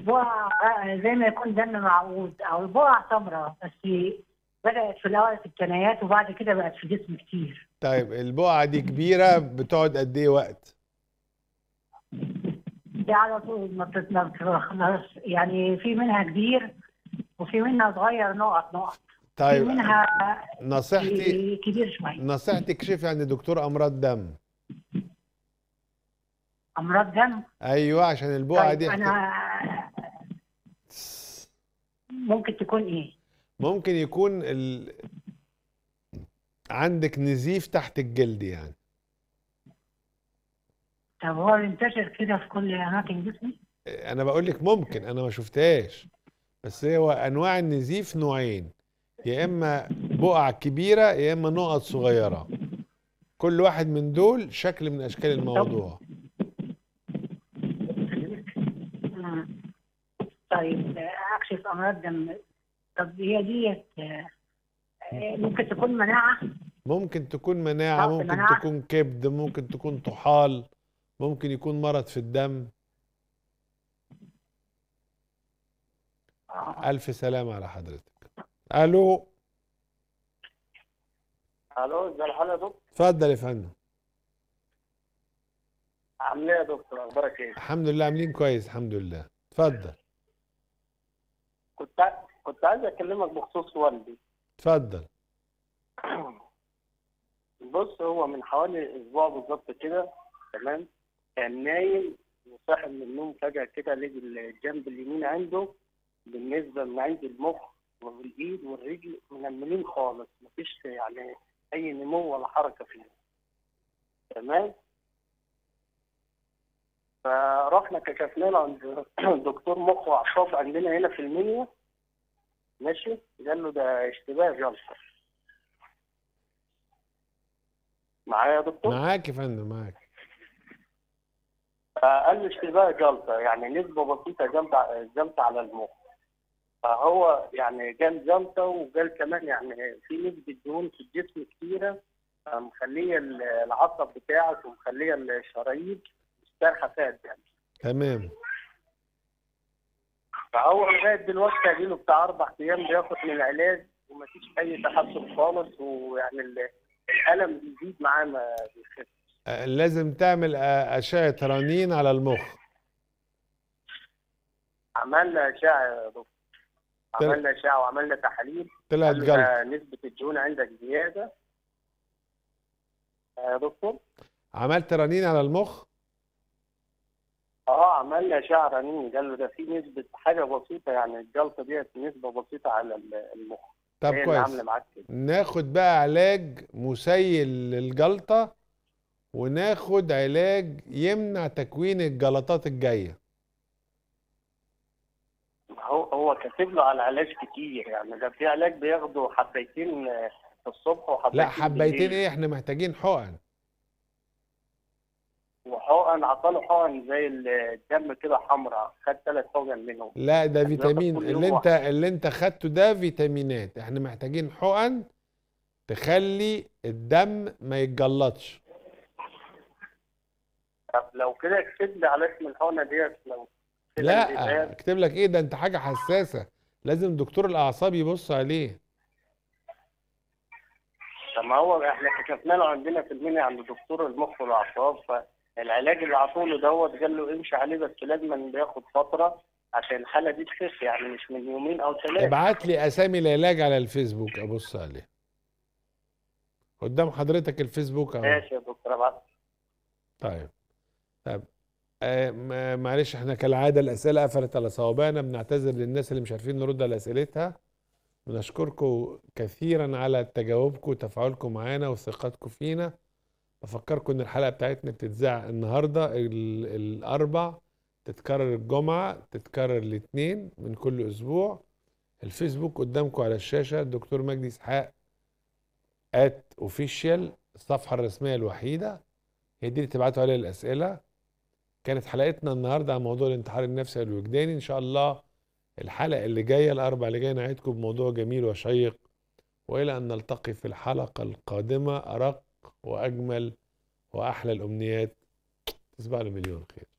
بقع آه، زي ما يكون دم معقود او البقع سمراء بس بدات في الاول في الثنايات وبعد كده بقت في جسمي كتير طيب البقعة دي كبيرة بتقعد قد ايه وقت دي على طول ما بتت- ما بتخلص يعني في منها كبير وفي منها صغير نقط نقط في طيب منها نصيحتي كبير شويه نصيحتي اكشفي عند دكتور امراض دم امراض دم ايوه عشان البقعة طيب دي احت- انا ممكن تكون ايه ممكن يكون ال... عندك نزيف تحت الجلد يعني طب هو بينتشر كده في كل اماكن جسمي انا بقول لك ممكن انا ما شفتهاش بس هو انواع النزيف نوعين يا اما بقع كبيره يا اما نقط صغيره كل واحد من دول شكل من اشكال الموضوع مم. طيب آه، اكشف امراض دم طب هي ديت آه، آه، ممكن تكون مناعه ممكن تكون مناعه ضغط ممكن مناعة. تكون كبد ممكن تكون طحال ممكن يكون مرض في الدم آه. الف سلامه على حضرتك الو الو ازي الحال يا دكتور اتفضل يا فندم عامل ايه يا دكتور اخبارك ايه الحمد لله عاملين كويس الحمد لله اتفضل كنت ع- كنت عايز اكلمك بخصوص والدي اتفضل بص هو من حوالي اسبوع بالظبط كده تمام كان نايم وصاحي من النوم فجأة كده لقي الجنب اليمين عنده بالنسبة من عند المخ والإيد والرجل منملين خالص مفيش يعني أي نمو ولا حركة فيه تمام فرحنا كشفنا له عند دكتور مخ وأعصاب عندنا هنا في المنيا ماشي قال له ده اشتباه جلطة معايا يا دكتور؟ معاك يا فندم معاك فقال لي اشتباه جلطة يعني نسبة بسيطة جلطة جلطة على المخ فهو يعني جال جلطة وجال كمان يعني في نسبة دهون في الجسم كتيرة مخلية العصب بتاعك ومخلية الشرايين مسترخة فيها الدم تمام فهو لغاية دلوقتي اديله بتاع أربع أيام بياخد من العلاج ومفيش أي تحسن خالص ويعني ال- الألم بيزيد معاه ما بيخفش آه، لازم تعمل آه، أشعة رنين على المخ عملنا أشعة يا دكتور طلع- عملنا أشعة وعملنا تحاليل طلعت قال له جلطة ده نسبة الدهون عندك زيادة آه يا دكتور عملت رنين على المخ اه عملنا أشعة رنين قال له ده في نسبة حاجة بسيطة يعني الجلطة ديت نسبة بسيطة على ال- المخ طب هي اللي كويس عاملة معاك كده ناخد بقى علاج مسيل للجلطة وناخد علاج يمنع تكوين الجلطات الجاية هو هو كاتب له على علاج كتير يعني ده في علاج بياخده حبيتين آه، الصبح وحبيتين لا حبيتين بالليل. ايه احنا محتاجين حقن وحقن عطاله حقن زي الدم كده حمراء خد ثلاث حقن منهم لا ده بياخد فيتامين كل يوم اللي انت واحد. اللي انت خدته ده فيتامينات احنا محتاجين حقن تخلي الدم ما يتجلطش طب لو كده اكتب لي على اسم الحقنه ديت لو كده لا الإزاز. اكتب لك ايه ده انت حاجة حساسة لازم دكتور الاعصاب يبص عليه طب ما هو احنا كشفنا له عندنا في المنيا عند دكتور المخ والاعصاب فالعلاج اللي عطوله دوت قال له امشي عليه بس لازم بياخد فتره عشان الحاله دي تخف يعني مش من يومين او ثلاثه ابعت لي اسامي العلاج على الفيسبوك ابص عليه قدام حضرتك الفيسبوك اهو ماشي يا دكتور ابعت طيب طيب آه م- معلش احنا كالعاده الاسئله قفلت على صوابعنا بنعتذر للناس اللي مش عارفين نرد على اسئلتها بنشكركم كثيرا على تجاوبكم وتفاعلكم معانا وثقتكم فينا بفكركم ان الحلقه بتاعتنا بتتذاع النهارده ال- الاربع تتكرر الجمعه تتكرر الاثنين من كل اسبوع الفيسبوك قدامكم على الشاشه الدكتور مجدي اسحاق ات اوفيشال الصفحه الرسميه الوحيده هي دي اللي تبعتوا عليها الاسئله كانت حلقتنا النهارده عن موضوع الانتحار النفسي والوجداني ان شاء الله الحلقه اللي جايه الاربع اللي جايه نعيدكم بموضوع جميل وشيق والى ان نلتقي في الحلقه القادمه ارق واجمل واحلى الامنيات تصبحوا على مليون خير